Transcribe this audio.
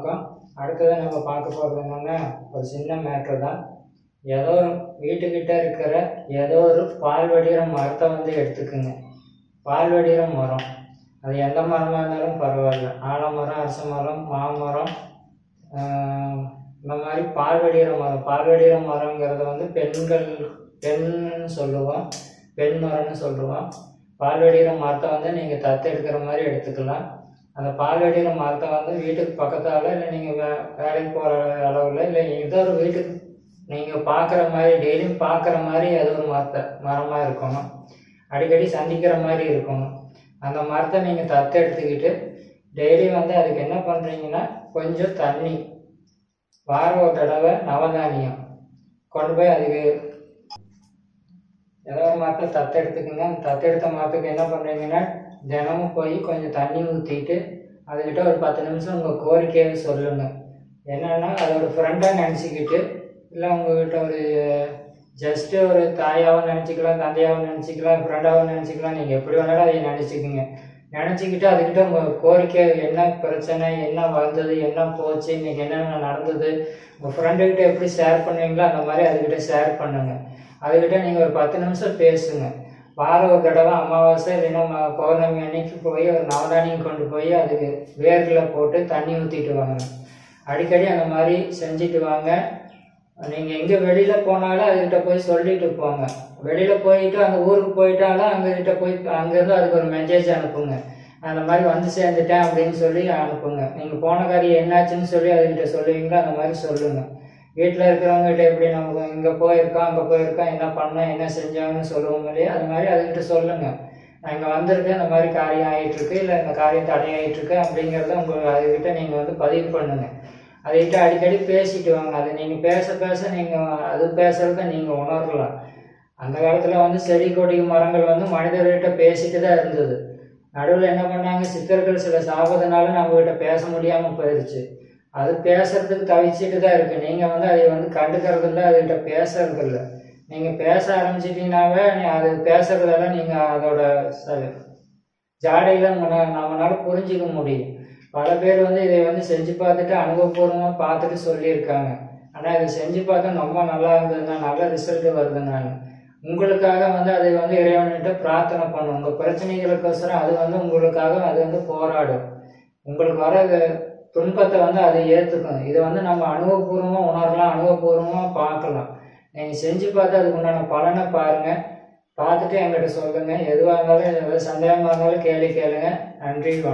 வணக்கம் அடுத்தது நம்ம பார்க்க போகிறது என்னென்னா ஒரு சின்ன மேட்ரு தான் ஏதோ ஒரு வீட்டுக்கிட்ட இருக்கிற ஏதோ ஒரு பால் வடிகிற மரத்தை வந்து எடுத்துக்குங்க பால் வடிகிற மரம் அது எந்த மரமாக இருந்தாலும் பரவாயில்ல ஆலமரம் அரச மரம் மாமரம் ஆஹ், இந்த மாதிரி பால் வடிகிற மரம் பால் வடிகிற மரங்கிறத வந்து பெண்கள் பெண்ணுன்னு சொல்லுவோம் பெண் மரம்னு சொல்லுவோம் பால் வடிகிற மரத்தை வந்து நீங்கள் தத்தெடுக்கிற மாதிரி எடுத்துக்கலாம் அந்த பால் வடிகிற மரத்தை வந்து வீட்டுக்கு பக்கத்தால் இல்லை நீங்கள் வே வேலைக்கு போகிற அளவில் இல்லை ஏதோ ஒரு வீட்டுக்கு நீங்கள் பார்க்குற மாதிரி டெய்லியும் பார்க்குற மாதிரி ஏதோ ஒரு மரத்தை மரமாக இருக்கணும் அடிக்கடி சந்திக்கிற மாதிரி இருக்கணும் அந்த மரத்தை நீங்கள் தத்தெடுத்துக்கிட்டு டெய்லி வந்து அதுக்கு என்ன பண்ணுறீங்கன்னா கொஞ்சம் தண்ணி வாரம் ஒரு தடவை நவதானியம் கொண்டு போய் அதுக்கு ஏதோ ஒரு மரத்தை தத்தெடுத்துக்குங்க அந்த தத்தெடுத்த மரத்துக்கு என்ன பண்ணுறீங்கன்னா தினமும் போய் கொஞ்சம் தண்ணி ஊற்றிட்டு அதுக்கிட்ட ஒரு பத்து நிமிஷம் உங்கள் கோரிக்கையை சொல்லுங்கள் என்னென்னா அதோட ஃப்ரெண்டாக நினச்சிக்கிட்டு இல்லை உங்ககிட்ட ஒரு ஜஸ்ட்டு ஒரு தாயாகவும் நினச்சிக்கலாம் தந்தையாகவும் நினச்சிக்கலாம் ஃப்ரெண்டாகவும் நினச்சிக்கலாம் நீங்கள் எப்படி வேணாலும் அதை நினச்சிக்கிங்க நினச்சிக்கிட்டு அதுக்கிட்ட உங்கள் கோரிக்கை என்ன பிரச்சனை என்ன வந்தது என்ன போச்சு இன்னைக்கு என்னென்ன நடந்தது உங்கள் ஃப்ரெண்டுக்கிட்ட எப்படி ஷேர் பண்ணுவீங்களோ அந்த மாதிரி அதுக்கிட்ட ஷேர் பண்ணுங்கள் அதுக்கிட்ட நீங்கள் ஒரு பத்து நிமிஷம் பேசுங்க வாரம் ஒரு தடவை அமாவாசை இல்லைன்னா ம- பௌர்ணமி அன்னைக்கு போய் ஒரு நவதானியம் கொண்டு போய் அதுக்கு வேர்களில் போட்டு தண்ணி ஊற்றிட்டு வாங்க அடிக்கடி அந்த மாதிரி செஞ்சுட்டு வாங்க நீங்கள் எங்கே வெளியில் போனாலும் அதுக்கிட்ட போய் சொல்லிட்டு போங்க வெளியில் போயிட்டு அந்த ஊருக்கு போயிட்டாலும் அங்ககிட்ட போய் அங்கேருந்து அதுக்கு ஒரு மெசேஜ் அனுப்புங்க அந்த மாதிரி வந்து சேர்ந்துட்டேன் அப்படின்னு சொல்லி அனுப்புங்க நீங்கள் போன காரியம் என்னாச்சுன்னு சொல்லி அதுக்கிட்ட சொல்லுவீங்களோ அந்த மாதிரி சொல்லுங்கள் வீட்டில் இருக்கிறவங்ககிட்ட எப்படி நம்ம இங்கே போயிருக்கோம் அங்கே போயிருக்கோம் என்ன பண்ணோம் என்ன செஞ்சாங்கன்னு சொல்லுவோம் இல்லையா அது மாதிரி அதுக்கிட்ட சொல்லுங்கள் நான் இங்கே வந்திருக்கேன் இந்த மாதிரி காரியம் ஆகிட்டுருக்கு இல்லை இந்த காரியம் தடையாயிட்டிருக்கு அப்படிங்கிறத உங்களுக்கு அதுக்கிட்ட நீங்கள் வந்து பதிவு பண்ணுங்கள் அதுக்கிட்ட அடிக்கடி பேசிட்டு வாங்க அது நீங்கள் பேச பேச நீங்கள் அது பேசுகிறத நீங்கள் உணரலாம் அந்த காலத்தில் வந்து செடி கொடி மரங்கள் வந்து மனிதர்கிட்ட பேசிட்டு தான் இருந்தது நடுவில் என்ன பண்ணாங்க சித்தர்கள் சில சாபத்தினால நம்மகிட்ட பேச முடியாமல் போயிடுச்சு அது பேசுறதுக்கு தவிச்சிட்டு தான் இருக்கு நீங்கள் வந்து அதை வந்து கண்டுக்கிறது இல்லை அதுகிட்ட பேசுறது இல்லை நீங்கள் பேச ஆரம்பிச்சிட்டிங்கனாவே நீ- அது பேசுறதெல்லாம் நீங்கள் அதோட ச- ஜாடையில நம்மளால நம்மளால புரிஞ்சிக்க முடியும் பல பேர் வந்து இதை வந்து செஞ்சு பார்த்துட்டு அனுபவபூர்வமாக பார்த்துட்டு சொல்லியிருக்காங்க ஆனால் இதை செஞ்சு பார்த்தா ரொம்ப நல்லா இருந்ததுன்னா நல்ல ரிசல்ட் வருதுன்னாங்க உங்களுக்காக வந்து அதை வந்து இறைவன்கிட்ட பிரார்த்தனை பண்ணும் உங்கள் பிரச்சனைகளுக்கோசரம் அது வந்து உங்களுக்காக அது வந்து போராடும் உங்களுக்கு வர வே- துன்பத்தை வந்து அதை ஏற்றுக்கும் இதை வந்து நம்ம அனுபவபூர்வமாக உணரலாம் அனுபவபூர்வமாக பார்க்கலாம் நீங்கள் செஞ்சு பார்த்து அதுக்கு உண்டான பலனை பாருங்கள் பார்த்துட்டு என்கிட்ட சொல்லுங்கள் எதுவாக இருந்தாலும் ஏதாவது சந்தேகமாக இருந்தாலும் கேள்வி கேளுங்க நன்றி வணக்கம்